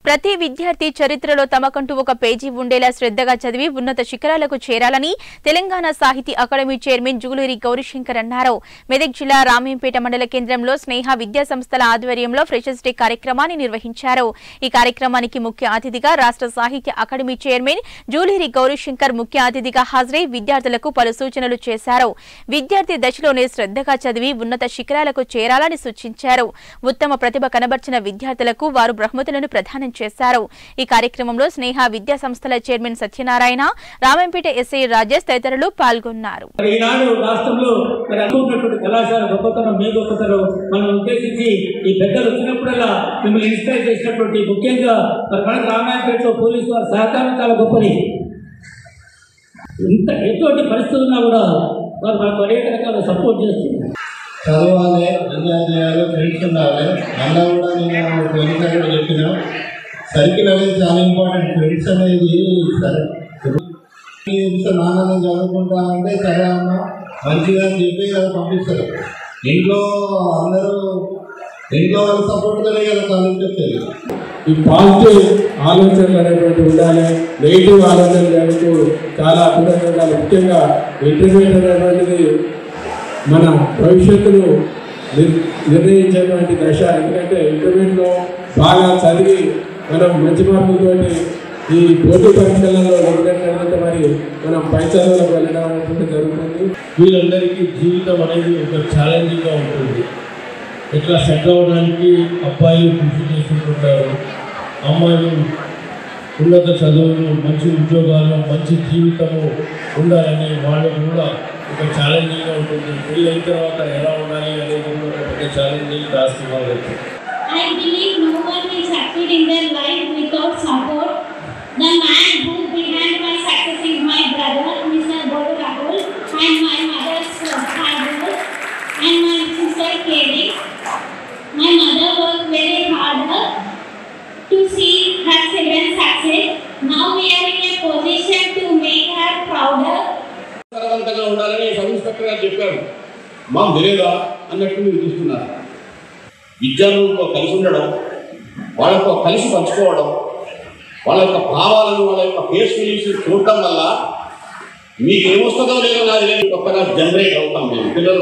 ప్రతి విద్యార్థి చరిత్రలో తమకంటూ ఒక పేజీ ఉండేలా శ్రద్ధగా చదివి ఉన్నత శిఖరాలకు చేరాలని తెలంగాణ సాహితీ అకాడమీ చైర్మన్ జూలూరి గౌరీశంకర్ అన్నారు మెదక్ జిల్లా రామీంపేట మండల కేంద్రంలో స్నేహ విద్యా సంస్థల ఆధ్వర్యంలో ఫ్రెషర్స్ డే కార్యక్రమాన్ని నిర్వహించారు ఈ కార్యక్రమానికి ముఖ్య అతిథిగా రాష్ట్ర సాహిత్య అకాడమీ చైర్మన్ జూలూరి గౌరీశంకర్ ముఖ్య అతిథిగా హాజరై విద్యార్థులకు పలు సూచనలు చేశారు విద్యార్థి దశలోనే శ్రద్ధగా చదివి ఉన్నత శిఖరాలకు చేరాలని సూచించారు ఉత్తమ ప్రతిభ కనబర్చిన విద్యార్థులకు వారు బహుమతులను ప్రదానం చేశారు ఈ కార్యక్రమంలో స్నేహ విద్యా సంస్థల చైర్మన్ సత్యనారాయణ రామంపేట ఎస్ఐ రాజేష్ తదితరులు పాల్గొన్నారు మరి ఈనాడు రాష్ట్రంలో మరి అనుకున్నటువంటి కళాశాల గొప్పతనం మీ గొప్పతనం మనం ఉద్దేశించి ఈ పెద్దలు వచ్చినప్పుడల్లా మిమ్మల్ని ఇన్స్పైర్ చేసినటువంటి ముఖ్యంగా మరి మన రామాయణపేటలో పోలీసు వారి సహకారం చాలా గొప్పది ఇంత ఎటువంటి పరిస్థితులు ఉన్నా కూడా వారు మనకు అనేక రకాల సపోర్ట్ చేస్తున్నారు చదవాలి ఎంజాయ్ చేయాలి ఫ్రెండ్స్ ఉండాలి అలా కూడా నేను ఫ్రెండ్స్ కూడా చెప్పిన సర్కిల్ అనేది చాలా ఇంపార్టెంట్ ఫ్రెండ్స్ అనేది సరే ఇంత నాన్న చదువుకుంటా అంటే సరే అన్న మంచిగా అని చెప్పి కదా పంపిస్తారు ఇంట్లో అందరూ ఇంట్లో వాళ్ళ సపోర్ట్తోనే కదా కాలేజ్ చెప్తారు ఈ పాజిటివ్ ఆలోచనలు అనేటువంటి ఉండాలి నెగిటివ్ ఆలోచనలు జరుగుతూ చాలా అద్భుతంగా ఉండాలి ముఖ్యంగా ఇంటర్మీడియట్ అనేటువంటిది మన భవిష్యత్తును నిర్- నిర్ణయించేటువంటి దశ ఎందుకంటే ఇంటర్మీడియట్లో బాగా చదివి మనం మంచి మార్కులతోటి ఈ పోటీ పరీక్షలలో నెగ్గినట్లయితే మరి మనం పై చదువులకు వెళ్ళడం అనేటువంటి జరుగుతుంది వీళ్ళందరికీ జీవితం అనేది ఒక ఛాలెంజింగ్గా ఉంటుంది ఇట్లా సెటిల్ అవ్వడానికి అబ్బాయిలు కృషి చేసుకుంటుంటారు అమ్మాయిలు ఉన్నత చదువులు మంచి ఉద్యోగాలు మంచి జీవితము ఉండాలని వాళ్ళు కూడా ఒక ఛాలెంజింగ్గా ఉంటుంది పెళ్ళైన తర్వాత ఎలా ఉండాలి అనేది కూడా ఒక పెద్ద ఛాలెంజింగ్ టాస్క్ వాళ్ళకి I believe no one will succeed in their life without support. The man who is behind my success is my brother, Mr. Bodu Rahul, and my mother's uh, hard work, and my sister Kelly. My mother worked very hard to see her children succeed. Now we are in a position to make her prouder. సంస్కారవంతంగా ఉండాలని sub inspector గారు చెప్పారు మాకు తెలియదా అన్నట్టు మీరు చూస్తున్నారు విద్యార్థులతో కలిసి ఉండడం వాళ్ళతో కలిసి పంచుకోవడం వాళ్ళ యొక్క భావాలను వాళ్ళ యొక్క ఫేస్ ఫీలింగ్స్ చూడటం వల్ల మీకు ఏమొస్తుందో లేదో నాది లేదు కొత్తగా జనరేట్ అవుతాం మేము పిల్లలు